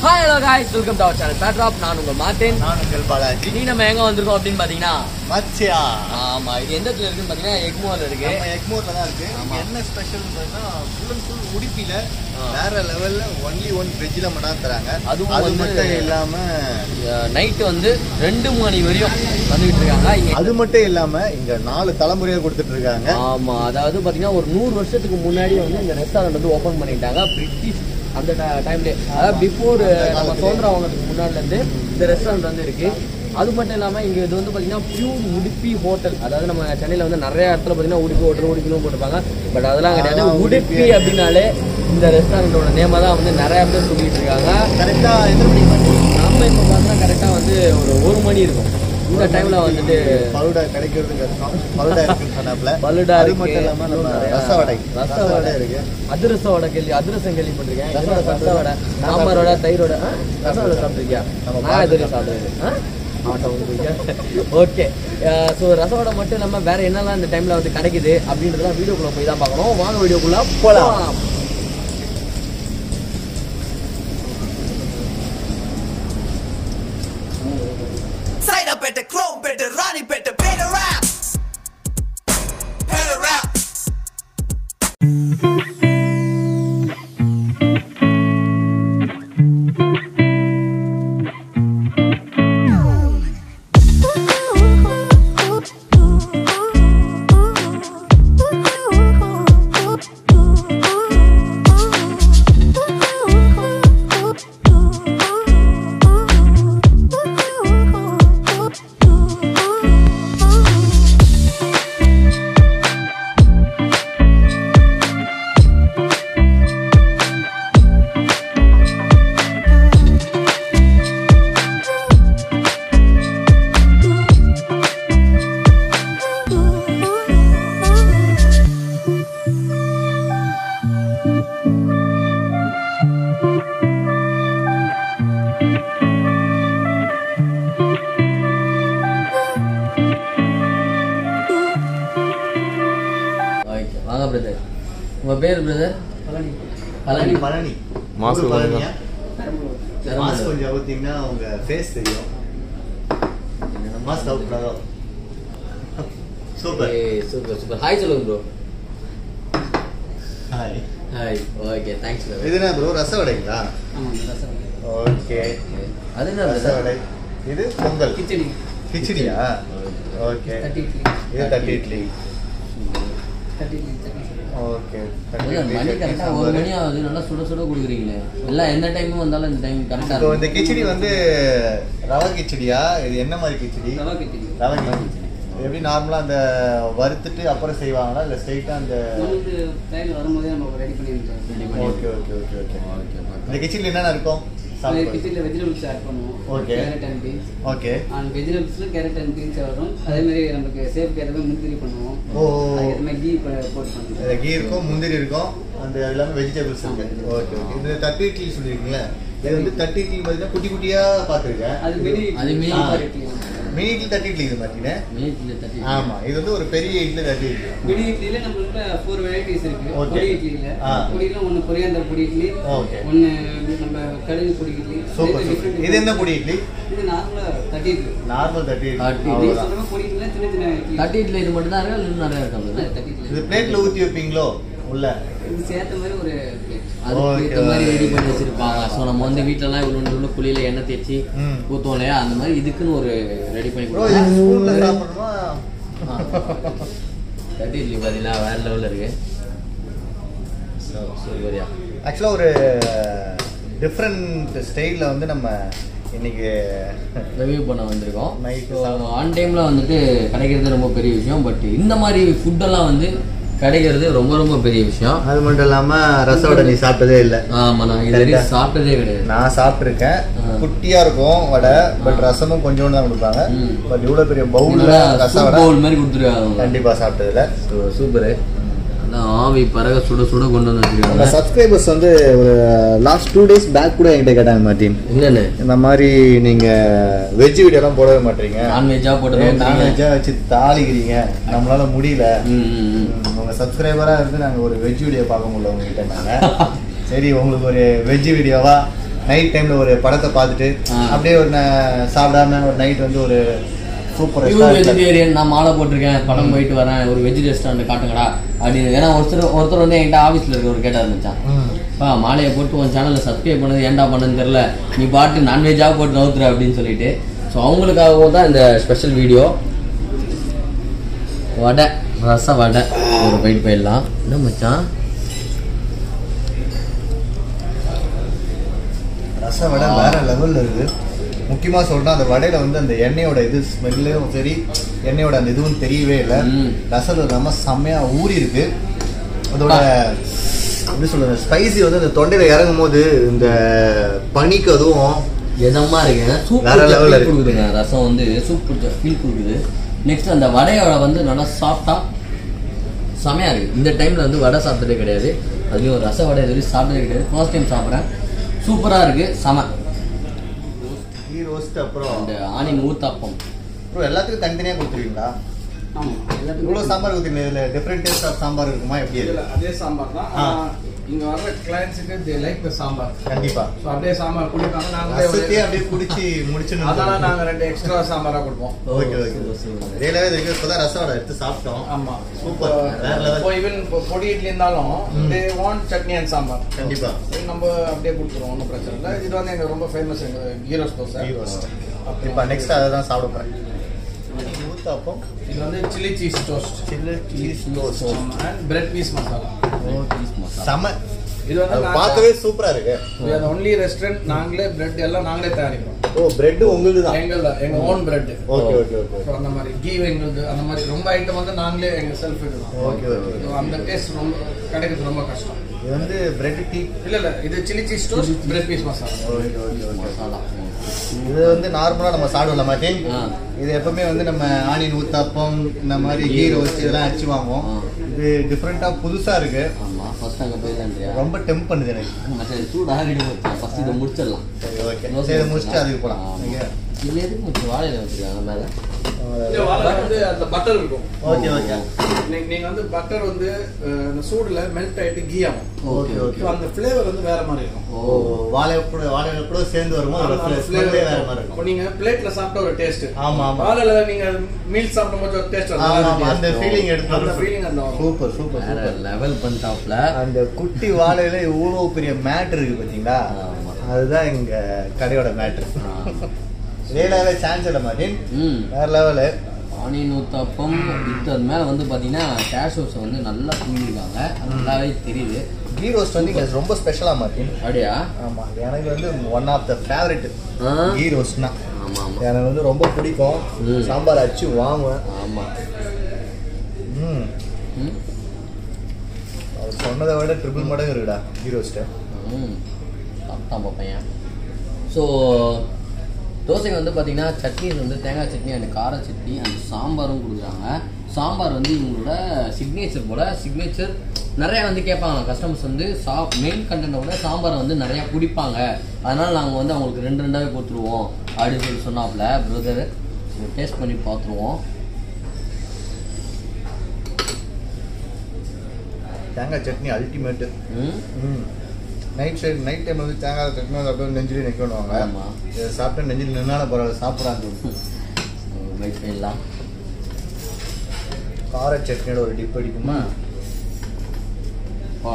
Hi hello guys welcome to our channel பேட்ராப் நான் உங்கள் மார்ட்டின் நான் உங்கள் பாலாஜி நீ நம்ம எங்க வந்திருக்கோம் அப்படின்னு பாத்தீங்கன்னா மச்சியா ஆமா இது எந்த இடத்துல இருக்குன்னு பாத்தீங்கன்னா எக்மோல இருக்கு நம்ம எக்மோர்ல தான் இருக்கு ஆமா. இங்க என்ன ஸ்பெஷல் ஃபுல் அண்ட் ஃபுல் உடுப்பில ஆ. வேற லெவல்ல ஒன்லி ஒன் வெஜ்ல மட்டும் தான் தராங்க அதுவும் அது வந்து- மட்டும் இல்லாம நைட்டு வந்து ரெண்டு மணி வரையும் வந்துகிட்டு இருக்காங்க இங்க அது மட்டும் இல்லாம இங்க நாலு தலைமுறையா கொடுத்துட்டு இருக்காங்க ஆமா அதாவது பாத்தீங்கன்னா ஒரு நூறு வருஷத்துக்கு முன்னாடி வந்து இந்த ரெஸ்டாரண்ட் வந்து ஓபன் பண்ணிட்டாங்க பிரிட்டிஷ் அந்த டைம்ல அதாவது பிஃபோர் நம்ம சுதந்திரம் வாங்குறதுக்கு முன்னாடில இருந்து இந்த ரெஸ்டாரண்ட் வந்து இருக்கு அது மட்டும் இல்லாம இங்க இது வந்து பாத்தீங்கன்னா பியூர் உடுப்பி ஹோட்டல் அதாவது நம்ம சென்னையில வந்து நிறைய இடத்துல பாத்தீங்கன்னா உடுப்பி ஹோட்டல் உடுப்பிலும் போட்டிருப்பாங்க பட் அதெல்லாம் கிடையாது ஆ, உடுப்பி உடுப்பி அப்படின்னாலே இந்த ரெஸ்டாரண்டோட நேமா தான் வந்து நிறைய பேர் சொல்லிட்டு இருக்காங்க கரெக்டா எத்தனை மணிக்கு வந்து நம்ம இப்போ பார்த்தா கரெக்டா வந்து ஒரு ஒரு மணி இருக்கும் இந்த டைம்ல வந்துட்டு பலுடா கிடைக்கிறது கஷ்டம் பலுடா இருக்குன்னு சொன்னாப்ல பலுடா அது இருக்கு. மட்டும் இல்லாம நம்ம இன்னும் நிறைய ரச வடை ரச ரச வடை. வடை இருக்கு அதிரச வடை கேள்வி அதிரசம் கேள்விப்பட்டிருக்கேன் ரச இதோட வடை ரச வடை நான் சாம்பார் வடை தயிர் வடை ஆ? ரச வடை சாப்பிட்டுருக்கியா நம்ம நான் இது வரைக்கும் சாப்பிடுறது ஓகே ஸோ ரசவடை மட்டும் இல்லாமல் வேற என்னெல்லாம் இந்த டைம்ல வந்து கிடைக்குது அப்படின்றத வீடியோக்குள்ள போய் தான் பார்க்கணும் வாங்க வீடியோக்குள்ள போலாம். போலாம் சைதாப்பேட்டை குரோம்பேட்டை ராணிப்பேட்டை பேட ரap பேட rap ஓகே வாங்க பிரதர் உங்க பேர் பிரதர் பழனி பழனி பழனி மாஸ்க் ஊரு போடுங்க. பழனியா? மாஸ்க் கொஞ்சம் அவுத்தீங்கன்னா உங்க ஃபேஸ் தெரியும் மாஸ்க் அவுட் பண்ணாதான் சூப்பர் சூப்பர் சூப்பர் ஹாய் சொல்லுங்க bro hi hi okay thanks brother இது என்ன ப்ரோ ரச வடைங்களா ஓகே அது என்ன ரச பிரதர் வடை இது பொங்கல் கிச்சடி கிச்சடியா ஓகே தட்டி இட்லி இது தட்டி இட்லி தட்டி இட்லி சட்னி சாம்பார். ஓகே தட்டி பிரதர், இட்லி மணி சட்னி கரெக்டா ஒரு சாம்பார். மணி ஆகுது நல்லா சுட சுட கொடுக்குறீங்களே எல்லாம் எந்த டைமும் வந்தாலும் இந்த டைம் கரெக்டா இப்போ இந்த கிச்சடி வந்து ரவா கிச்சடியா இது என்ன மாதிரி கிச்சடி ரவா கிச்சடி ரவா கிச்சடி எப்படி நார்மலா அந்த வறுத்துட்டு அப்புறம் செய்வாங்களா இல்ல ஸ்ட்ரைட்டா அந்த வந்து ட்ரெயின் வரும்போதே நம்ம ரெடி பண்ணி வச்சிருக்கோம் okay okay okay okay okay இந்த கிச்சடில என்னென்ன இருக்கும் சாப்பிடுறது கிச்சடியில் வெஜிடபிள்ஸ் ஆட் பண்ணுவோம் Okay. Carrot and beans okay and vegetables carrot and beans வரும் அதே மாதிரி நமக்கு சேஃப்க்கு ஏற்ற மாதிரி முந்திரி பண்ணுவோம் ஓ. அதுக்கு ஏற்ற மாதிரி கீ ப- போட்டு பண்ணுவோம் கீ இருக்கும் முந்திரி இருக்கும் அந்த எல்லாமே வெஜிடபிள்ஸ் இருக்கு ஓகே ஓகே இந்த தட்டு இட்லி சொல்லியிருக்கீங்களா இது வந்து தட்டு இட்லி பார்த்தீங்கன்னா குட்டி குட்டியா பார்த்துருக்கேன் அது மினி அது mini சாம்பார் இட்லி மினி இட்லி தட்டு இட்லி இது பார்த்தீங்கன்னா மினிட்ல தட்டி ஆமா இது வந்து ஒரு பெரிய இட்லி தட்டு இட்லி மினி இட்லியில நம்மள்ட்ட ஃபோர் வெரைட்டிஸ் இருக்கு Okay. பொடி இட்லியில ஆ. பொடியில ஒன்று கொரியாந்தர் பொடி இட்லி Okay. ஒன்று நம்ம கடுகு பொடி இட்லி சூப்பர் ரெண்டு சூப்பர் different இது என்ன பொடி இட்லி இது நார்மலா தட்டி இட்லி நார்மல் தட்டு இட்லி தட்டு இட்லி. நீங்க அவ்வளவுதான். சொல்ற மாதிரி பொடி இட்லினா சின்ன சின்ன இட்லி தட்டி இட்லி இது மட்டும் தான் இருக்கா இல்லை இன்னும் நிறைய இருக்கா பிரதர் தட்டி இட்லி இது பிளேட்ல ஊத்தி வைப்பீங்களோ உள்ள இது சேர்த்த மாதிரி ஒரு plate. அதுக்கு Okay, ஏற்ற மாதிரி okay. ரெடி பண்ணி வச்சிருப்பாங்க ஸோ நம்ம வந்து வீட்டிலலாம் இவ்வளோ இவ்வளோ குழியில எண்ணெய் தேய்ச்சி ம். ஊற்றுவோம் இல்லையா அந்த மாதிரி இதுக்குன்னு ஒரு ரெடி பண்ணி ப்ரோ இது ஸ்பூன்ல கொடுப்பாங்க சாப்பிடணுமா தட்டி இட்லி பார்த்தீங்கன்னா வேற லெவலில் இருக்கு சூப்பரியா ஆக்சுவலாக ஒரு டிஃப்ரெண்ட் ஸ்டைலில் வந்து நம்ம இன்னைக்கு ரிவ்யூ பண்ண வந்திருக்கோம் Night ஸோ ஆன் டைமில் வந்துட்டு கிடைக்கிறது ரொம்ப பெரிய விஷயம் பட் இந்த மாதிரி ஃபுட்டெல்லாம் வந்து கிடைக்கிறது ரொம்ப ரொம்ப பெரிய விஷயம் அது மட்டும் இல்லாமல் ரசோட நீ சாப்பிட்டதே இல்லை ஆமா நான் இது வரைக்கும் சாப்பிட்டதே கிடையாது நான் சாப்பிட்ருக்கேன் ஆ. குட்டியா இருக்கும் வடை பட் ஆ. ரசமும் கொஞ்சோண்டு தான் கொடுப்பாங்க ம். பட் இவ்வளோ பெரிய பவுல்ல நல்லா ரச soup வடை bowl மாதிரி கொடுத்துருக்காங்க கண்டிப்பா சாப்பிட்டதில்ல சூப்பரு அதான் ஆவி பறக சுட சுட கொண்டு வந்து நம்ம வச்சிருக்காங்க சப்ஸ்கிரைபர்ஸ் வந்து ஒரு லாஸ்ட் டூ டேஸ் பேக் கூட என்கிட்ட கேட்டாங்க மார்ட்டின் என்னன்னு இந்த மாதிரி நீங்க வெஜ் வீடியோலாம் போடவே மாட்டீங்க நான்வெஜ்ஜா போட்டு நான்வெஜ்ஜா வச்சு தாளிக்கிறீங்க நம்மளால முடியல ம், ம், ம். ம், உங்க சப்ஸ்கிரைபரா இருந்து நாங்க ஒரு வெஜ் வீடியோ பார்க்க முடியல உங்ககிட்ட நாங்க சரி உங்களுக்கு ஒரு வெஜ் வீடியோவா நைட் டைம்ல ஒரு படத்தை பார்த்துட்டு ஆ. அப்படியே ஒரு ந- சாப்பிடாம ஒரு நைட் வந்து ஒரு சூப்பர் பியூர் வெஜிடேரியன் நான் மாலை போட்டிருக்கேன் படம் போயிட்டு வரேன் ஒரு வெஜ் ரெஸ்டாரண்ட் காட்டுங்கடா அப்படின்னு ஏன்னா ஒருத்தர் ஒருத்தர் வந்து என்கிட்ட ஆஃபீஸில் இருக்கிறவர் கேட்டா இருந்துச்சான் பா மாலையை போட்டு உன் சேனலில் சப்ஸ்கிரைப் பண்ணது ஏன்டா பண்ணதுன்னு தெரில நீ பாட்டு நான்வெஜ்ஜாக போட்டு நவுத்துற அப்படின்னு சொல்லிட்டு ஸோ அவங்களுக்காகவும் தான் இந்த ஸ்பெஷல் வீடியோ வடை ரச வடை ஒரு பைட் போயிடலாம் என்ன மச்சான் ரச வடை வேற லெவல்ல இருக்கு முக்கியமா சொல்றேன் அந்த வடையில வந்து அந்த எண்ணெயோட இது ஸ்மெல்லும் சரி எண்ணெயோட அந்த இதுவும் தெரியவே இல்லை ம். ரசம் நம்ம செம்மையா ஊறி இருக்கு அதோட எப்படி சொல்றது ஸ்பைசி வந்து அந்த தொண்டையில இறங்கும் போது இந்த பனிக்கு அதுவும் எதமா இருக்கு சூப் வேற level ல ஃபீல் இருக்கு. கொடுக்குதுங்க ரசம் வந்து சூப் ஃபீல் கொடுக்குது நெக்ஸ்ட் அந்த வடையோட வந்து நல்லா சாஃப்டா செமையா இருக்கு இந்த டைம்ல வந்து வடை சாப்பிட்டதே கிடையாது அதுலயும் ஒரு ரச வடை இது வரைக்கும் சாப்பிட்டதே கிடையாது ஃபர்ஸ்ட் டைம் சாப்பிட்றேன் சூப்பரா இருக்கு செம கீ ரோஸ்ட் அப்புறம் அந்த ஆனியன் ஊத்தாப்பம் ப்ரோ எல்லாத்துக்கும் தனித்தனியா கொடுத்துருவீங்களா ஆமாம் எல்லாத்துக்கும் இவ்வளவு சாம்பார் ஊத்துறீங்க இதுல டிஃப்ரெண்ட் டேஸ்ட் ஆஃப் சாம்பார் இருக்குமா எப்படி இதுல இருக்கு அதே சாம்பார் தான் ஆ. ஆனா இங்க வர்ற கிளைண்ட்ஸுக்கு தே லைக் த சாம்பார் கண்டிப்பா ஸோ அப்படியே சாம்பார் குடிப்பாங்க நாங்களே ரசத்தையே ஒரு- அப்படியே குடிச்சு முடிச்சுன்னு அதனால நாங்க ரெண்டு எக்ஸ்ட்ரா சாம்பாரா கொடுப்போம் ஓகே ஓகே இதே லெவல் இருக்கு இப்பதான் ரசம் வடை எடுத்து சாப்பிட்டோம் ஆமா சூப்பர் வேற லெவல் இப்போ ஈவன் பொடி இட்லி இருந்தாலும் ம். They want chutney and sambar கண்டிப்பா இது நம்ம அப்படியே கொடுத்துருவோம் ஒன்றும் பிரச்சனை இல்லை இது வந்து எங்க ரொம்ப ஃபேமஸ் எங்க கீரோஸ் தோசை கீ ரோஸ்ட் இப்போ நெக்ஸ்ட் அதை தான் சாப்பிட போறேன் ஊத்தாப்பம் இது வந்து chilli cheese toast chilli cheese toast and bread piece masala செம இது வந்து அது நாங்க- பார்க்கவே சூப்பரா இருக்கு we are the only restaurant நாங்களே பிரெட் எல்லாம் நாங்களே தயாரிக்கிறோம் ஓ பிரெட் உங்களுது தான் எங்கள எங்க own bread okay okay okay so அந்த மாதிரி கீ எங்களுது அந்த மாதிரி ரொம்ப ஐட்டம் வந்து நாங்களே எங்க செல்ஃப் இதுதான் ஓகே ஓகே So, அந்த டேஸ்ட் ரொம்ப கிடைக்கிறது ரொம்ப கஷ்டம் இது வந்து பிரெட் டீ இல்ல இல்ல இது chilli cheese toast bread piece masala okay okay okay masala இது வந்து நார்மலா நம்ம சாப்பிடல மாட்டேன் ஆ. இது எப்பவுமே வந்து நம்ம ஆனியன் ஊத்தாப்பம் இந்த மாதிரி கீ ரோஸ்ட் இதெல்லாம் அடிச்சு வாங்குவோம் ஆ. இது டிஃப்ரெண்டா புதுசா இருக்கு ஆமா ஃபர்ஸ்ட் அங்க போய் தான் ரொம்ப டெம்ப் பண்ணுது எனக்கு மச்சான் சூடு ஆகிடும் மச்சான் ஃபர்ஸ்ட் இதை முடிச்சிடலாம் சரி ஓகே சரி இதை முடிச்சுட்டு அதுக்கு போலாம் ஓகே இதுல எதுக்கு மச்சான் வாழையில வச்சிருக்காங்க மேல இது வாழை வந்து அந்த பட்டர் இருக்கும் ஓகே ஓகே நீங்க நீங்க வந்து பட்டர் வந்து அஹ், அந்த சூடுல மெல்ட் ஆயிட்டு கீ ஆகும் ஓகே ஓகே So, அந்த ஃப்ளேவர் வந்து வேற மாதிரி இருக்கும் ஓ வாழை கூட வாழையில கூட சேர்ந்து வரும்போது அந்த அதோட flavor ஸ்மெல்லே வேற மாதிரி இப்போ இருக்கும் நீங்க பிளேட்ல சாப்பிட்ட ஒரு டேஸ்ட் ஆமா, ஆமா. வாழைல நீங்க மீல் சாப்பிடும்போது ஒரு டேஸ்ட் ஆமா ஆமா அந்த ஃபீலிங் எடுத்து அந்த வரும். ஃபீலிங் அந்த வரும். சூப்பர் சூப்பர் வேற சூப்பர் லெவல் பண்ணிட்டாப்ல அந்த குட்டி வாழையில இவ்வளவு பெரிய மேட் இருக்கு பாத்தீங்களா ஆமா. அதுதான் எங்க கடையோட மேட்ரு இதே லெவலில் சான்ஸ் இல்லை மாட்டேன் ம் வேற லெவலு ஆனியன் ஊத்தாப்பம் வித்து அது மேலே வந்து பார்த்தீங்கன்னா கேஷோஸை வந்து நல்லா தூங்கிருக்காங்க அது நல்லாவே தெரியுது கீ ரோஸ்ட் வந்து இங்க ரொம்ப ஸ்பெஷலா மாட்டேன் அப்படியா ஆமா எனக்கு வந்து ஒன் ஆஃப் த ஃபேவரட் ஆ கீ ரோஸ்ட்னா ஆமாம் ஆமாம் எனக்கு வந்து ரொம்ப பிடிக்கும் ம். சாம்பார் அடிச்சு வாங்குவேன் ஆமாம் ம் ம் அவர் சொன்னதை விட ட்ரிபிள் மடங்கு இருக்குடா கீ ரோஸ்ட்டு ம் சாப்பிட்டான் பையன் ஸோ தோசைக்கு வந்து பார்த்தீங்கன்னா சட்னிஸ் வந்து தேங்காய் சட்னி அண்ட் கார சட்னி அண்ட் சாம்பாரும் கொடுக்குறாங்க சாம்பார் வந்து இவங்களோட சிக்னேச்சர் போல் சிக்னேச்சர் நிறைய வந்து கேட்பாங்க கஸ்டமர்ஸ் வந்து சா மெயின் கண்டென்ட்டை விட சாம்பாரை வந்து நிறையா குடிப்பாங்க அதனால் நாங்கள் வந்து அவங்களுக்கு ரெண்டு ரெண்டாவே கொடுத்துருவோம் அப்படின்னு சொல்லி சொன்னாப்புல பிரதர் டேஸ்ட் பண்ணி பார்த்துருவோம் தேங்காய் சட்னி அல்டிமேட்டு ம் ம் நைட் சைடு நைட் டைம் வந்து தேங்காய் சட்னி வந்து அப்படியே நெஞ்சிலே நிற்கணுவாங்க ஆமா. இதை சாப்பிட்டு நெஞ்சில் நின்னால பரவாயில்ல சாப்பிட்றாங்க வெயிட் பண்ணிடலாம் கார சட்னியோட ஒரு டிப் அடிக்குமா வா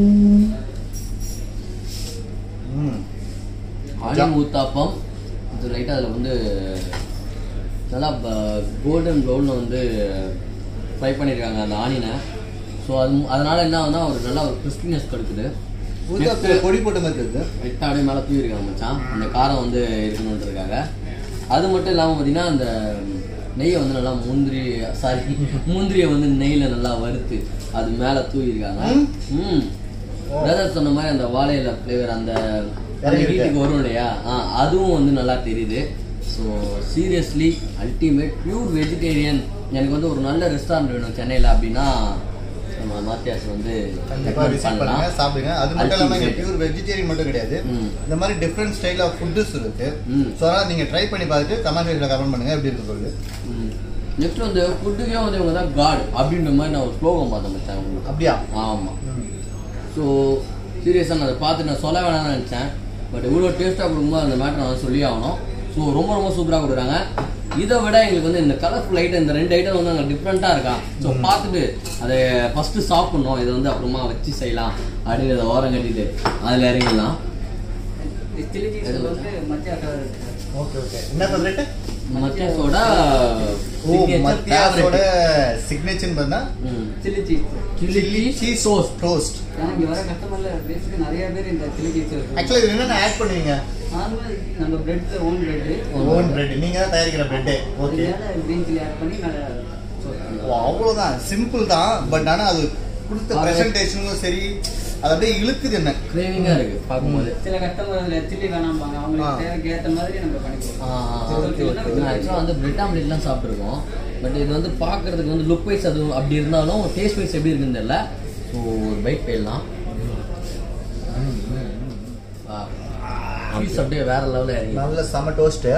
ம் ஆனியன் ஊத்தாப்பம் இது லைட்டாக அதில் வந்து நல்லா கோல்டன் ப்ரௌனில் வந்து ஃப்ரை பண்ணியிருக்காங்க அந்த ஆனியனை ஸோ அது அதனால் என்ன ஆகுதுன்னா ஒரு நல்ல ஒரு கிறிஸ்பினஸ் கிடைக்குது ஊத்தாப்பு பொடி போட்ட மாதிரி இருக்குது லைட்டாக அப்படியே மேலே தூயிருக்காங்க மச்சான் அந்த காரம் வந்து இருக்கணுன்றதுக்காக அது மட்டும் இல்லாமல் பார்த்தீங்கன்னா அந்த நெய்யை வந்து நல்லா முந்திரி சாரி முந்திரியை வந்து நெய்யில் நல்லா வறுத்து அது மேலே தூயிருக்காங்க ம் பிரதர் சொன்ன மாதிரி அந்த வாழையில ஃப்ளேவர் அந்த அந்த இறங்கி இருக்கு. வீட்டுக்கு வரும் இல்லையா ஆ அதுவும் வந்து நல்லா தெரியுது so seriously ultimate pure vegetarian எனக்கு வந்து ஒரு நல்ல ரெஸ்டாரண்ட் வேணும் சென்னையில் அப்படின்னா நம்ம மாத்தியாஸ் வந்து கண்டிப்பா recommend விசிட் பண்ணுங்க பண்ணலாம். சாப்பிடுங்க அது மட்டும் இல்லாம இங்க Ultimate. பியூர் வெஜிடேரியன் மட்டும் கிடையாது ம். இந்த மாதிரி டிஃப்ரெண்ட் ஸ்டைல் ஆஃப் ஃபுட்ஸ் இருக்கு ம். ஸோ அதனால நீங்க ட்ரை பண்ணி பார்த்துட்டு கமெண்ட் செக்ஷன்ல கமெண்ட் பண்ணுங்க எப்படி இருக்கு சொல்லு நெக்ஸ்ட் வந்து ஃபுட்டுக்கே வந்து இவங்க தான் காட் அப்படின்ற மாதிரி நான் ஒரு ஸ்லோகம் பார்த்தேன் மச்சான் உங்களுக்கு அப்படியா ஆமாம் ம். ஸோ சீரியஸாக நான் அதை பார்த்து நான் சொல்ல வேணாம்னு நினச்சேன் பட் இவ்வளோ டேஸ்ட்டாக கொடுக்கும்போது அந்த மேட்டர் நான் சொல்லி ஆகணும் ஸோ ரொம்ப ரொம்ப சூப்பராக கொடுக்குறாங்க இதை விட எங்களுக்கு வந்து இந்த கலர்ஃபுல் ஐட்டம் இந்த ரெண்டு ஐட்டம் வந்து அங்கே டிஃப்ரெண்ட்டாக இருக்கா ஸோ பார்த்துட்டு அதை ஃபஸ்ட்டு சாப்பிட்ணும் இதை வந்து அப்புறமா வச்சு செய்யலாம் அப்படின்னு இதை ஓரம் கட்டிட்டு அதில் இறங்கிடலாம் சில்லி சீஸ் வந்து மச்சா கலர் இருக்கு ஓகே ஓகே என்ன ஃபேவரட் மத்தியாசோட ஓ மத்தியாஸோட சிக்னேச்சர் பார்த்தா chilli cheese chilli cheese toast toast ஏன்னா இங்க வர கஸ்டமர்ல பேசிக்கு நிறைய பேர் இந்த சில்லி சீஸ் இருக்கு ஆக்சுவலி இது என்னென்ன ஆட் பண்ணுவீங்க நார்மலா நம்ம பிரெட்ல ஓன் பிரெட் ஓன் பிரெட் நீங்க தான் தயாரிக்கிற பிரெட் ஓகே மேல கிரீன் சில்லி ஆட் பண்ணி மேல அவ்வளவுதான் சிம்பிள் தான் பட் ஆனா அது கொடுத்த அது- பிரசன்டேஷனும் சரி அது அப்படியே இழுக்குது என்ன கிரேவிங்காக இருக்குது பார்க்கும்போது சில கஸ்டமர் அதுல சில்லி வேணாம்பாங்க ஆ. அவங்களுக்கு தேவைக்கு ஏத்த மாதிரி நம்ம பண்ணி கொடுப்போம் ஆக்சுவலாக வந்து பிரெட் ஆம்லெட்லாம் சாப்பிட்ருக்கோம் பட் இது வந்து பார்க்கறதுக்கு வந்து லுக் வைஸ் அது அப்படி இருந்தாலும் டேஸ்ட் வைஸ் எப்படி இருக்குன்னு தெரியல ஸோ ஒரு பைட் போயிடலாம் பீஸ் அப்படியே வேற லெவலில் இறங்கி நல்ல செம டோஸ்ட்டு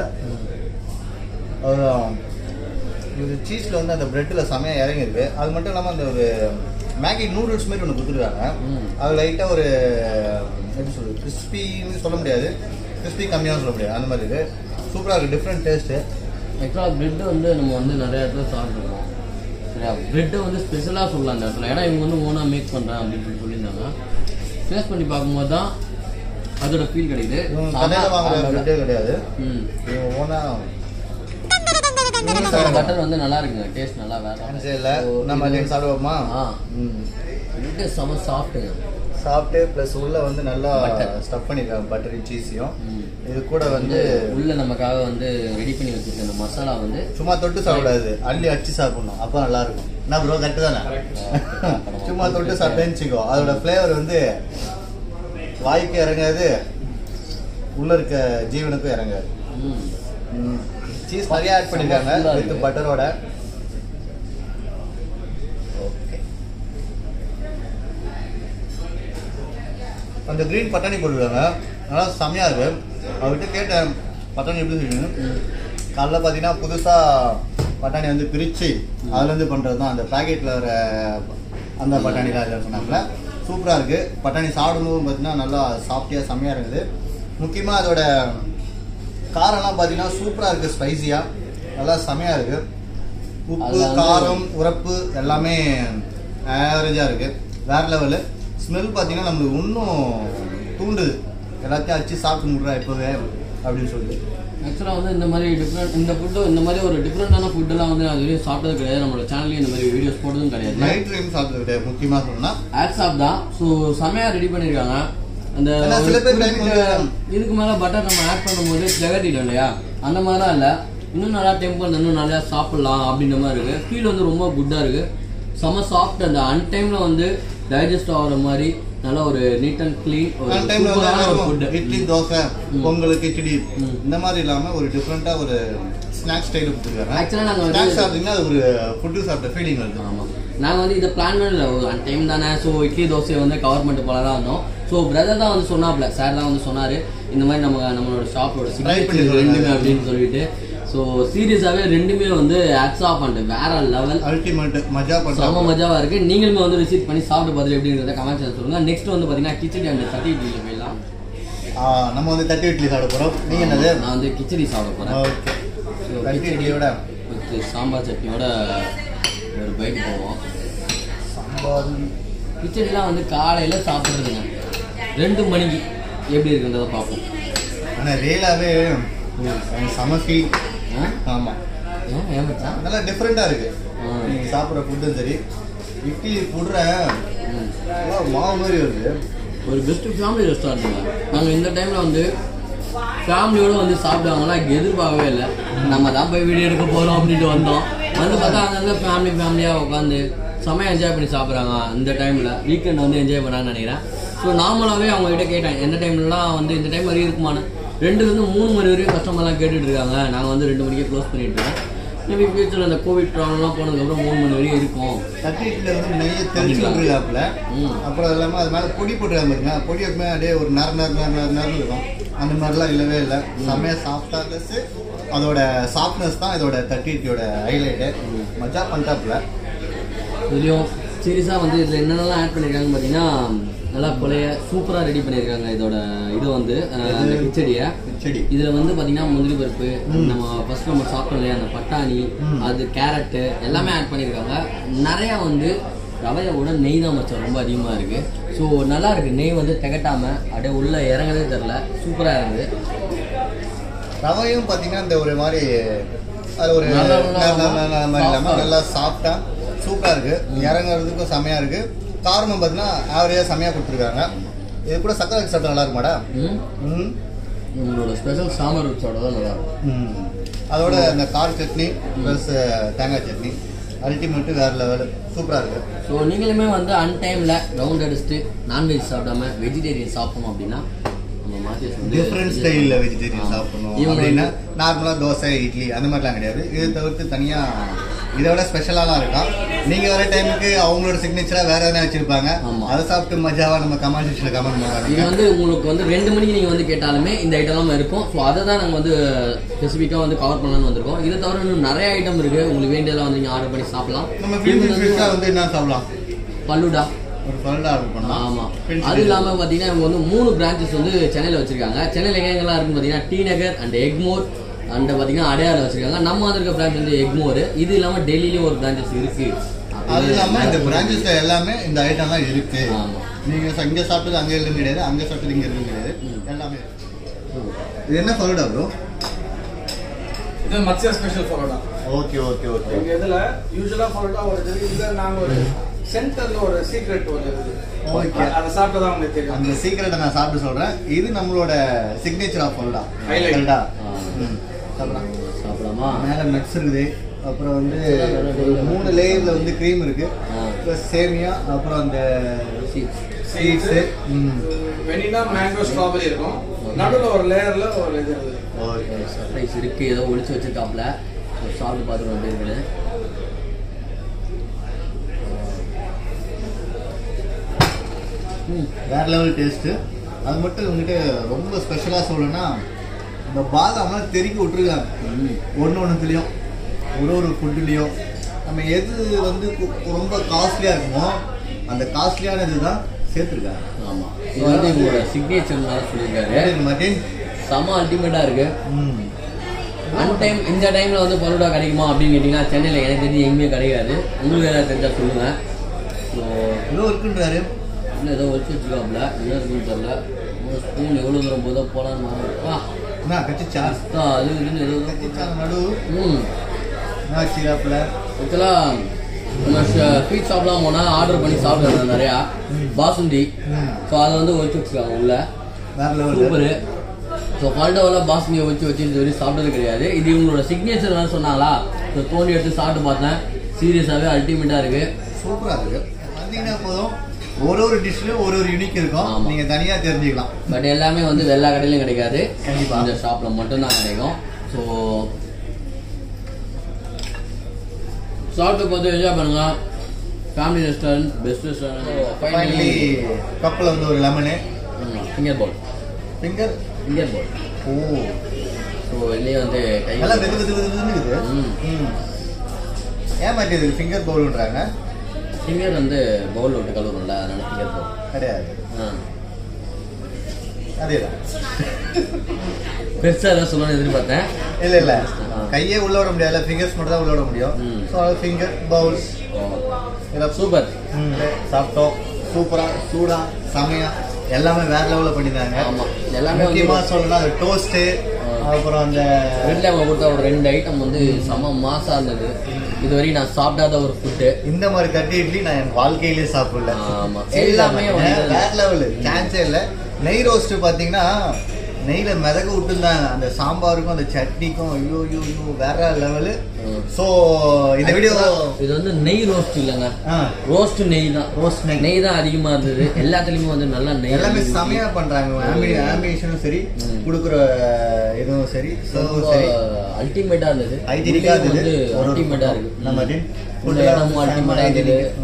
இது சீஸில் வந்து அந்த பிரெட்டில் செமையாக இறங்கியிருக்கு அது மட்டும் இல்லாமல் அந்த ஒரு மேகி நூடுல்ஸ் மாதிரி ஒன்று கொடுத்துருக்காங்க ம். அது லைட்டாக ஒரு எப்படி சொல்றது கிறிஸ்பின்னு சொல்ல முடியாது கிறிஸ்பி கம்மியாக சொல்ல முடியாது அந்த மாதிரி இது சூப்பராக இருக்குது டிஃப்ரெண்ட் டேஸ்ட்டு ஆக்சுவலாக பிரெட் வந்து நம்ம வந்து நிறைய இடத்துல சாப்பிட்ருக்கோம் சரியா பிரெட்டை வந்து ஸ்பெஷலாக சொல்லலாம் அந்த இடத்துல ஏன்னா இவங்க வந்து ஓனாக மேக் பண்ணுறேன் அப்படின்னு சொல்லி சொல்லியிருந்தாங்க டேஸ்ட் பண்ணி பார்க்கும்போது தான் அதோட ஃபீல் கிடைக்குது கடையில் வாங்குற ஆமா. பிரெட்டே கிடையாது ம் இது ஓனாக பட்டர் வந்து நல்லா இருக்குங்க டேஸ்ட் நல்லா வேற இல்லை நம்ம அதை சாப்பிடுவோமா ஆ ம் பிரெட்டு செம சாஃப்ட்டுங்க சாப்பிட்டு ப்ளஸ் உள்ள வந்து நல்லா Butter. ஸ்டஃப் பண்ணிருக்காங்க பட்டரி சீஸையும் ம். இது கூட வந்து உள்ள நமக்காக வந்து ரெடி பண்ணி வச்சிருக்க அந்த மசாலா வந்து சும்மா தொட்டு சாப்பிடாது அள்ளி அடிச்சு சாப்பிடணும் அப்போ நல்லா இருக்கும் என்ன ப்ரோ கரெக்டு தானே சும்மா தொட்டு சாப்பிட்டேன்னு வச்சுக்கோ அதோட ஃப்ளேவர் வந்து வாய்க்கு இறங்காது உள்ள இருக்க ஜீவனுக்கும் இறங்காது ம் சீஸ் நிறைய ஆட் பண்ணிருக்காங்க செம்ம full-ஆ வித் இருக்கு. பட்டரோட ஓகே அந்த கிரீன் பட்டாணி போட்டுருக்காங்க நல்லா செம்மையா இருக்கு அவர்கிட்ட கேட்டேன் பட்டாணி எப்படி செய்யணும் காலைல பார்த்தீங்கன்னா புதுசாக பட்டாணி வந்து பிரித்து அதுலேருந்து பண்ணுறது தான் அந்த பேக்கெட்டில் வர அந்த பட்டாணி தான் இதில் சொன்னாங்களே சூப்பராக இருக்குது பட்டாணி சாப்பிடும்போது பார்த்தீங்கன்னா நல்லா சாஃப்டியாக செம்மையாக இருக்குது முக்கியமாக அதோட காரம்லாம் பார்த்தீங்கன்னா சூப்பராக இருக்குது ஸ்பைசியாக நல்லா செமையாக இருக்குது உப்பு அதுல வந்து- காரம் உரப்பு எல்லாமே ஆவரேஜாக இருக்குது வேற லெவலு ஸ்மெல் பார்த்தீங்கன்னா நம்மளுக்கு இன்னும் தூண்டுது எல்லாத்தையும் அடிச்சு சாப்பிட்டு முடிறா இப்போவே அப்படின்னு சொல்லி ஆக்சுவலாக வந்து இந்த மாதிரி டிஃப்ரெண்ட் இந்த ஃபுட்டு இந்த மாதிரி ஒரு டிஃப்ரெண்டான ஃபுட்டெல்லாம் வந்து நான் இது வரையும் சாப்பிட்டது கிடையாது நம்மளோட சேனல்லையும் இந்த மாதிரி வீடியோஸ் போடுறதும் கிடையாது நைட் டைம் சாப்பிட்டது கிடையாது முக்கியமாக சொல்லணும்னா ஆட்ஸாப் தான் ஸோ செமையாக ரெடி பண்ணியிருக்காங்க அந்த ஏன்னா ஒரு சில பேர் time குறிப்பிட்ட வந்து- இதுக்கு மேலே பட்டர் நம்ம ஆட் பண்ணும்போது திகட்டிடும் இல்லையா அந்த மாதிரிலாம் இல்லை இன்னும் நல்லா டெம்பிள் இன்னும் நல்லா சாப்பிடலாம் அப்படின்ற மாதிரி இருக்கு ஃபீல் வந்து ரொம்ப குட்டாக இருக்கு செம சாஃப்ட் அந்த அன்டைமில் வந்து டைஜஸ்ட் ஆகிற மாதிரி நல்ல ஒரு நீட் அண்ட் க்ளீன் ஒரு அந்த டைம்ல வந்து சூப்பரான ஒரு என்ன ஃபுட்டு இருக்கும்? இட்லி தோசை ம். பொங்கல் கிச்சடி ம். இந்த மாதிரி இல்லாம ஒரு டிஃப்ரெண்டா ஒரு ஸ்நாக்ஸ் ஸ்டைல் கொடுத்துருக்காங்க Actually நாங்க வந்து- ஸ்நாக்ஸ் சாப்பிட்டீங்கன்னா அது ஒரு ஃபுட்டு சாப்பிட்ட ஃபீலிங் வருது ஆமாம் நாங்கள் வந்து இதை பிளான் பண்ணல ஒரு அன் டைம் தானே ஸோ இட்லி தோசையை வந்து கவர் பண்ணிட்டு போல தான் வந்தோம் ஸோ பிரதர் தான் வந்து சொன்னாப்ல சார் தான் வந்து சொன்னார் இந்த மாதிரி நம்ம நம்மளோட ஷாப்போட Try பண்ணி சிக்னேச்சர் சொல்லுங்க. ரெண்டுமே அப்படின்னு சொல்லிட்டு ஸோ சீரியஸாகவே ரெண்டுமே வந்து ஆட்ஸ் ஆஃப் பண்ணிட்டு வேற லெவல் அல்டிமேட் மஜா செம பண்றாங்க மஜாவா இருக்கு நீங்களுமே வந்து விசிட் பண்ணி சாப்பிட்டு பார்த்துட்டு எப்படிங்கிறத கமெண்ட் சொல்லுங்க நெக்ஸ்ட் வந்து பார்த்தீங்கன்னா கிச்சடி அண்ட் சட்டி இட்லியில் போயிடலாம் ஆ, நம்ம வந்து தட்டி இட்லி சாப்பிட போறோம் நீங்க என்னது நான் வந்து கிச்சடி சாப்பிட போகிறேன் ஓகே தட்டி இட்லியோட வித் சாம்பார் சட்னியோட ஒரு பைக் போவோம் சாம்பார் கிச்சடிலாம் வந்து காலையில் சாப்பிட்றதுங்க ரெண்டு மணிக்கு எப்படி இருக்குன்றத பார்ப்போம் ஆனா ரியலாவே செம ஃபீல் ஆ? ஆமா ஏன் ஏன் மச்சான்? நல்லா டிஃப்ரெண்டா இருக்கு ஆ. நீங்க சாப்பிட்ற ஃபுட்டும் சரி இட்லி புடுற ம். மாவு மாதிரி வருது ஒரு பெஸ்ட் ஃபேமிலி ரெஸ்டாரண்ட்டுங்க நாங்கள் இந்த டைமில் வந்து ஃபேமிலியோட வந்து சாப்பிடுவாங்கன்னா எதிர்பார்க்கவே இல்லை நம்ம தான் போய் வீடியோ எடுக்க போகிறோம் அப்படின்ட்டு வந்தோம் வந்து பார்த்தா அங்கங்கே ஃபேமிலி ஃபேமிலியாக உட்காந்து செமையாக என்ஜாய் பண்ணி சாப்பிட்றாங்க இந்த டைமில் வீக்கெண்ட் வந்து என்ஜாய் பண்ணாங்கன்னு நினைக்கிறேன் ஸோ நார்மலாகவே அவங்ககிட்ட கேட்டேன் எந்த டைம்லலாம் வந்து இந்த டைம் வரையும் இருக்குமான்னு ரெண்டுலேருந்து மூணு மணி வரையும் கஸ்டமர்லாம் கேட்டுட்டு இருக்காங்க நாங்கள் வந்து ரெண்டு மணிக்கே க்ளோஸ் பண்ணிட்டு இருக்கோம் மேபி ஃபியூச்சரில் இந்த கோவிட் ப்ராப்ளம்லாம் போனதுக்கப்புறம் மூணு மணி வரையும் இருக்கும் தட்டி இட்லியில் வந்து நெய்யை தெரிச்சு விட்டுருக்காப்புல ம். அப்புறம் அது இல்லாமல் அது மேலே பொடி போட்டுருக்காங்க பாருங்க பொடி எப்பவுமே அப்படியே ஒரு நர நர நர நர நரன்னு இருக்கும் அந்த மாதிரிலாம் இல்லவே இல்லை செம்மையாக சாஃப்டாக ப்ளஸ் அதோட சாஃப்ட்னஸ் தான் இதோட தட்டி இட்லியோட ஹைலைட்டு மஜா பண்ணிட்டாப்புல இதுலேயும் சீரியஸாக வந்து இதில் என்னென்னலாம் ஆட் பண்ணியிருக்காங்கன்னு பார்த்தீங்கன்னா நல்லா கொலைய சூப்பராக ரெடி பண்ணியிருக்காங்க இதோட இது வந்து அஹ், அந்த கிச்சடியை கிச்சடி. இதில் வந்து பார்த்தீங்கன்னா முந்திரி பருப்பு நம்ம ஃபர்ஸ்ட் நம்ம சாப்பிட்டோம் இல்லையா அந்த பட்டாணி அது கேரட்டு எல்லாமே ஆட் பண்ணியிருக்காங்க நிறையா வந்து ரவையை விட நெய் தான் மச்சம் ரொம்ப அதிகமாக இருக்குது ஸோ நல்லா இருக்கு நெய் வந்து திகட்டாமல் அப்படியே உள்ளே இறங்கதே தெரில சூப்பராக இருந்தது ரவையும் பார்த்தீங்கன்னா இந்த ஒரு மாதிரி அது ஒரு நல்லா, ந- நல்லா, ந- ந- ந- மாதிரி இல்லாம soft-ஆ நல்லா சாஃப்டா சூப்பரா இருக்கு இறங்குறதுக்கும் செமையா இருக்கு காரமும் பார்த்தீங்கன்னா ஆவரேஜா செமையா கொடுத்துருக்காங்க இது கூட சக்கரை வச்சு சாப்பிட்டா நல்லா இருக்குமாடா ம் ம் உங்களோட ஸ்பெஷல் சாம்பார் ருச்சோட தான் நல்லா இருக்கும் ம். அதோட இந்த கார சட்னி ப்ளஸ் தேங்காய் சட்னி அல்டிமேட்டு வேற லெவல் சூப்பரா இருக்கு ஸோ நீங்களுமே வந்து அன்டைமில் ரவுண்ட் அடிச்சுட்டு நான்வெஜ் சாப்பிடாம வெஜிடேரியன் சாப்பிடணும் அப்படின்னா நம்ம மாத்தியஸ் வந்து டிஃப்ரெண்ட் ஸ்டைலில் வெஜிடேரியன் சாப்பிடணும் இவங்க அப்படின்னா நார்மலாக தோசை இட்லி அந்த மாதிரிலாம் கிடையாது இது தவிர்த்து தனியாக இதை விட ஸ்பெஷலாலாம் இருக்கும் நீங்கள் வர டைமுக்கு அவங்களோட சிக்னேச்சராக வேற எதனா வச்சிருப்பாங்க ஆமா. அதை சாப்பிட்டு மஜாவா நம்ம கமெண்ட் செக்ஷனில் கமெண்ட் இது பண்ணுவாங்க வந்து உங்களுக்கு வந்து ரெண்டு மணிக்கு நீங்கள் வந்து கேட்டாலுமே இந்த ஐட்டம்லாம் இருக்கும் ஸோ அதை தான் நாங்கள் வந்து ஸ்பெசிஃபிக்காக வந்து கவர் பண்ணலாம்னு வந்திருக்கோம் இதை தவிர இன்னும் நிறைய ஐட்டம் இருக்குது உங்களுக்கு வேண்டியதெல்லாம் வந்து நீங்கள் ஆர்டர் பண்ணி சாப்பிடலாம் நம்ம இது ஃபீல்டு வந்து ஃபிஷ்ஷாக வந்து என்ன சாப்பிடலாம் பல்லுடா ஒரு பல்லா ஆர்டர் பண்ணலாம் ஆமா French அது இல்லாம பாத்தீங்கன்னா இவங்க வந்து மூணு பிரான்ச்சஸ் வந்து சென்னையில வச்சிருக்காங்க சென்னையில எங்கெங்கெல்லாம் இருக்குன்னு பாத்தீங்கன்னா டி நகர் அண்ட் எக்மோர் அண்ட் பாத்தீங்கன்னா அடையாறுல வச்சிருக்காங்க நம்ம வந்திருக்க பிரான்ச் வந்து எக்மோர் இது இல்லாம டெல்லிலயும் ஒரு பிரான்ச்சஸ் இருக்கு அது இல்லாமல் இந்த பிரான்ச்சஸ்ல எல்லாமே இந்த ஐட்டம்லாம் இருக்கு ஆமா. நீங்கள் இங்கே சாப்பிட்டது அங்கே இருந்து கிடையாது அங்கே சாப்பிட்டது இங்கே இருந்து கிடையாது எல்லாமே இருக்கு. இது என்ன ஃபலூடா ப்ரோ இது மத்யா special parotta okay okay okay எங்க இதுல யூஸ்வலா பரோட்டா ஒரு இது இதுல நாங்க ஒரு சென்டர்ல ஒரு சீக்ரெட் ஒரு இது Okay. அதை சாப்பிட்டா தான் உங்களுக்கு தெரியும் அந்த சீக்கிரட்டை நான் சாப்பிட்டு சொல்றேன் இது நம்மளோட சிக்னேச்சர் ஆஃப் ஃபுல்லா Highlight. கரெக்டா ஆ. ம் சாப்பிடலாம் சாப்பிடலாமா மேலே நட்ஸ் இருக்குது அப்புறம் வந்து ஒரு மூணு லேயர்ல வந்து க்ரீம் இருக்கு ஆ. ப்ளஸ் சேமியா அப்புறம் அந்த Seeds. சீட்ஸு ம் வெனிலா மேங்கோ ஸ்ட்ராபெரி இருக்கும் நடுவுல ஒரு லேயர்ல ஒரு இது இருக்குது ஓகே சர்ப்ரைஸ் இருக்கு ஏதோ ஒளிச்சு வச்சிருக்காப்ல ஸோ சாப்பிட்டு பார்த்துட்டு எப்படி இருக்குன்னு ம் வேற லெவல் டேஸ்ட்டு அது மட்டும் உங்ககிட்ட ரொம்ப ஸ்பெஷலாக சொல்லணும்னா இந்த பாதாம்லாம் தெறிக்கி விட்டுருக்காங்க ம். ஒன்று ஒன்றுத்துலேயும் ஒரு ஒரு ஃபுட்டுலேயும் நம்ம எது வந்து கு- ரொம்ப காஸ்ட்லியாக இருக்குமோ அந்த காஸ்ட்லியான இதுதான் சேர்த்துருக்காங்க ஆமா இது வந்து இவங்களோட சிக்னேச்சர் தான் சொல்லியிருக்காரு மட்டின் செம அல்டிமேட்டா இருக்கு ம் அன் டைம் இந்த டைம்ல வந்து பரோட்டா கிடைக்குமா அப்படின்னு கேட்டீங்கன்னா சென்னையில் எனக்கு தெரிஞ்சு எங்கேயுமே கிடைக்காது உங்களுக்கு ஏதாவது தெரிஞ்சா சொல்லுங்க ஸோ ஏதோ இருக்குன்றாரு இன்னும் ஏதோ வச்சு வச்சுக்காப்ல என்ன இருக்குன்னு தெரியல ஸ்பூன் எவ்வளோ தூரம் போதோ போலான்னு ஆ என்ன கச்சிச்சா அதான் அது இதுன்னு ஏதோ கச்சிச்சா நடு ம் என்ன சிராப்பில் ஆக்சுவலாக நம்ம ஸ்வீட் ஷாப்லாம் போனால் ஆர்டர் பண்ணி சாப்பிடுறேன் நிறையா பாசுந்தி ஸோ அதை வந்து ஒழிச்சு வச்சுருக்காங்க உள்ள வேற லெவல் சூப்பரு ஸோ பல்டோவில் பாஸ்மியை வச்சு வச்சு இது வரைக்கும் சாப்பிட்டது கிடையாது இது இவங்களோட சிக்னேச்சர் வேறு சொன்னாங்களா ஸோ தோண்டி எடுத்து சாப்பிட்டு பார்த்தேன் சீரியஸாகவே அல்டிமேட்டாக இருக்கு சூப்பரா இருக்கு வந்தீங்கன்னா போதும் ஒரு ஒரு டிஷ்லயும் ஒரு ஒரு யூனிக் இருக்கும் ஆமா. நீங்க தனியா தெரிஞ்சுக்கலாம் பட் எல்லாமே வந்து எல்லா கடையிலும் கிடைக்காது கண்டிப்பா. இந்த ஷாப்பில் மட்டும்தான் கிடைக்கும் ஸோ சாப்பிட்டு பார்த்து என்ஜாய் பண்ணுங்க family restaurant best restaurant finally கப்பில் வந்து ஒரு lemon finger bowl finger finger bowl oh so இதுலேயே வந்து கை நல்லா வெது வெது வெது வெதுன்னு இருக்குது ம். ம் ஏன் மாட்டி இது ஃபிங்கர் பவுல்ன்றாங்க ஃபிங்கர் வந்து பவுலில் விட்டு கழுவுறோம்ல அதனால ஃபிங்கர் பால் கிடையாது ஆ அதேதான் பெருசாக ஏதாவது சொல்லணும்னு எதிர்பார்த்தேன் இல்ல இல்ல ஆ. கையே உள்ள விட முடியாது ஃபிங்கர்ஸ் மட்டும் தான் உள்ள விட முடியும் ம். ஸோ ஃபிங்கர் பவுல்ஸ் இதில் சூப்பர் சாப்பிட்டோம் சூப்பரா சூடா செமையா எல்லாமே வேற லெவலில் பண்ணியிருந்தாங்க ஆமா. எல்லாமே வந்து- முக்கியமா சொல்லணும்னா அது டோஸ்ட்டு ஆ. அப்புறம் அந்த வீட்டில் அவங்க கொடுத்த ஒரு ரெண்டு ஐட்டம் வந்து செம மாசா இருந்தது இது வரைக்கும் நான் சாப்பிடாத ஒரு ஃபுட்டு இந்த மாதிரி தட்டி இட்லி நான் என் வாழ்க்கையிலே சாப்பிடல ஆமா. எல்லாமே வந்து- வேற லெவலு சான்ஸே இல்லை நெய் ரோஸ்ட் பார்த்தீங்கன்னா நெய்ல மிதக விட்டுருந்தாங்க அந்த சாம்பாருக்கும் அந்த சட்னிக்கும் ஐயோ ஐயோ ஐயோ வேற லெவலு ம். ஸோ இந்த வீடியோ இது வந்து நெய் ரோஸ்ட் இல்லைங்க ரோஸ்ட் நெய் தான் ரோஸ்ட் நெய் நெய் தான் அதிகமா இருந்தது எல்லாத்துலயுமே வந்து நல்லா நெய் எல்லாமே ஊத்தி செமையா பண்றாங்க ஆம்பிஷனும் சரி ம். கொடுக்குற இதுவும் சரி சர்வும் ரொம்ப சரி அல்டிமேட்டா இருந்தது ஹைஜீனிக்கா உள்ளேயும் இருந்தது வந்து ஒரு ஒரு அல்டிமேட்டா photo. இருக்கு நம்ம ம். din- இந்த food எல்லாம் இடமும் செம்ம அல்டிமேட்டா இருந்தது hygienic. ம்.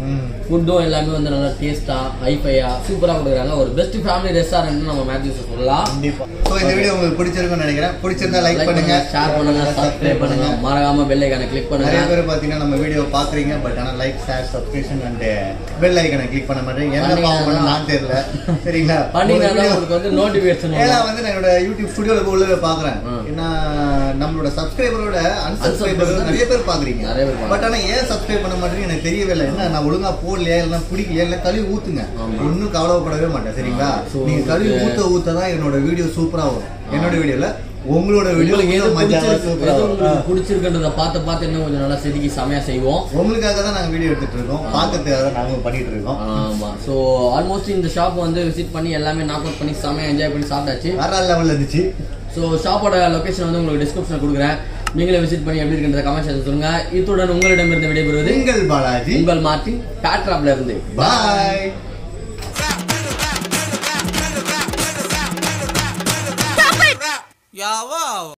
ஃபுட்டும் எல்லாமே வந்து நல்லா டேஸ்டா ஹைஃபையா சூப்பரா கொடுக்குறாங்க ஒரு பெஸ்ட் ஃபேமிலி ரெஸ்டாரண்ட் நம்ம மேத்யூஸ் சொல்லலாம் கண்டிப்பா ஸோ இந்த வீடியோ உங்களுக்கு பிடிச்சிருக்கும்னு நினைக்கிறேன் பிடிச்சிருந்தா லைக் பண்ணுங்க ஷேர் பண்ணுங்க சப்ஸ்கிரைப் பண்ணுங்க மறக்காம பெல் ஐக்கான கிளிக் நிறைய பண்ணுங்க பேர் பாத்தீங்கன்னா நம்ம வீடியோ பாக்குறீங்க பட் ஆனா like share subscription and bell ஐக்கனை கிளிக் பண்ண மாட்டேன் என்ன பண்ணீங்கன்னா பாவம் பண்ண நான் தெரியல சரிங்களா பண்ணீங்கன்னா ஒரு video- உங்களுக்கு வந்து நோட்டிபிகேஷன் ஏன்னா வந்து நான் என்னோட யூடியூப் ஸ்டுடியோல போய் உள்ள போய் பாக்குறேன் ம். ஏன்னா நம்மளோட சப்ஸ்கிரைபரோட அன்சப்ஸ்கிரைபர் Unsubscriber நிறைய பேர் பாக்குறீங்க நிறைய பேர் பாக்குறாங்க. பட் ஆனா ஏன் சப்ஸ்கிரைப் பண்ண மாட்டேங்க எனக்கு தெரியவே இல்லை என்ன நான் ஒழுங்கா போடலையா இல்ல பிடிக்கலையா இல்ல கழுவி ஊத்துங்க ஆமா. ஒன்னும் கவலைப்படவே மாட்டேன் சரிங்களா ஆ, so நீங்க கழுவி உங்களுக்கு- ஊத்த ஊத்த தான் என்னோட வீடியோ சூப்பரா வரும் என்னோட வீடியோல உங்களோட வீடியோ உங்களுக்கு எது மஜாவா பிடிச்சிருக்கு சூப்பரா எது வரும் உங்களுக்கு பிடிச்சிருக்குன்றத பார்த்து பார்த்து இன்னும் கொஞ்சம் நல்லா செதுக்கி செமையா செய்வோம் உங்களுக்காக தான் நாங்க வீடியோ எடுத்துட்டு இருக்கோம் பார்க்கறதுக்காக தான் நாங்களும் பண்ணிட்டு இருக்கோம் ஆமா சோ ஆல்மோஸ்ட் இந்த ஷாப் வந்து விசிட் பண்ணி எல்லாமே நாக் அவுட் பண்ணி செமையா என்ஜாய் பண்ணி சாப்பிட்டாச்சு வேற லெவல்ல இருந்துச்சு ஸோ ஷாப்போட லொகேஷன் வந்து உங்களுக்கு டிஸ்கிரிப்ஷனில் கொடுக்குறேன் நீங்களே விசிட் பண்ணி எப்படி இருக்கின்ற கமெண்ட் செக்ஷன் சொல்லுங்க இத்துடன் உங்களிடமிருந்து விடைபெறுவது உங்கள் பாலாஜி உங்கள் மார்ட்டின் பேட்ராப்ல இருந்து பாய் Yeah, wow.